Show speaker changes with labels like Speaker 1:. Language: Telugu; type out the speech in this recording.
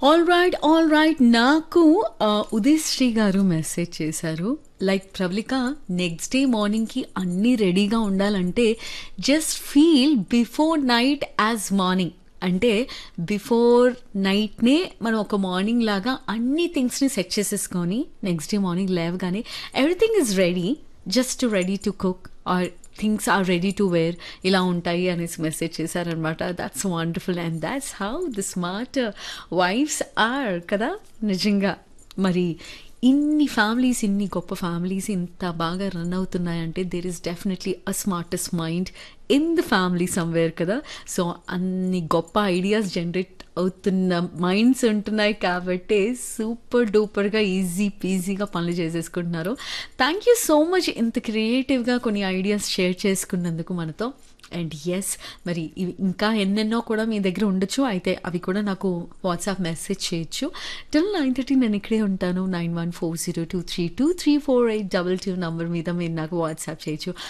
Speaker 1: ఆల్ రైట్ ఆల్ రైట్ నాకు ఆ, ఉదయ్ శ్రీ గారు మెసేజ్ చేశారు లైక్ ప్రవళిక నెక్స్ట్ డే మార్నింగ్కి అన్నీ రెడీగా ఉండాలంటే just feel before night as morning అంటే బిఫోర్ నైట్నే మనం ఒక మార్నింగ్ లాగా అన్ని థింగ్స్ని సెట్ చేసేసుకొని నెక్స్ట్ డే మార్నింగ్ లేవగానే everything is ready just ready to cook or things are ready to wear ఇలా ఉంటాయి అనేసి మెసేజ్ చేశారనమాట that's wonderful and that's how the smart wives are కదా నిజంగా మరి ఇన్ని ఫ్యామిలీస్ ఇన్ని గొప్ప ఫ్యామిలీస్ ఇంత బాగా రన్ అవుతున్నాయంటే there is definitely a smartest mind in the family somewhere కదా సో అన్ని గొప్ప ఐడియాస్ జనరేట్ అవుతున్న మైండ్స్ ఉంటున్నాయి కాబట్టి సూపర్ డూపర్గా ఈజీ పీజీగా పనులు చేసేసుకుంటున్నారు థ్యాంక్ యూ సో మచ్ ఇంత క్రియేటివ్గా కొన్ని ఐడియాస్ షేర్ చేసుకున్నందుకు మనతో అండ్ ఎస్ మరి ఇవి ఇంకా ఎన్నెన్నో కూడా మీ దగ్గర ఉండొచ్చు అయితే అవి కూడా నాకు వాట్సాప్ మెసేజ్ చేయొచ్చు టిల్ నైన్ థర్టీ నేను ఇక్కడే ఉంటాను nine one four zero two three two three four eight double two number మీద మీరు నాకు వాట్సాప్ చేయొచ్చు